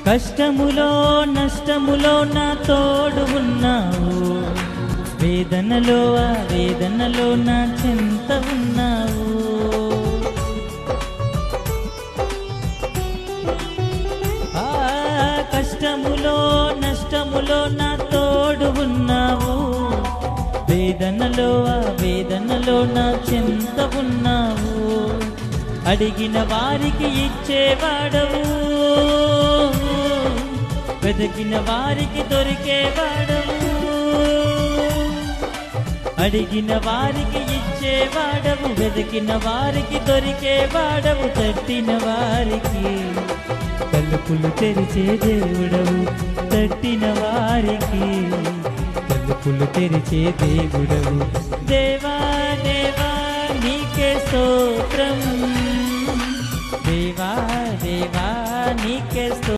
కష్టములో నష్టములో నా తోడు ఉన్నావు వేదనలో ఆ వేదనలో నా చింత ఉన్నావు ఆ కష్టములో నష్టములో నా తోడు ఉన్నావు వేదనలో ఆ వేదనలో నా చింత ఉన్నావు అడిగిన వారికి ఇచ్చేవాడవు వెతికిన వారికి దొరికేవాడవు అడిగిన వారికి ఇచ్చేవాడవు వెతికిన వారికి దొరికేవాడవు తట్టిన వారికి తలుపులు తెరిచే దేవుడవు తట్టిన వారికి తలుపులు తెరిచే దేవుడవు దేవా దేవా నీకే స్తోత్రం దేవా దేవా నీకే స్తోత్రం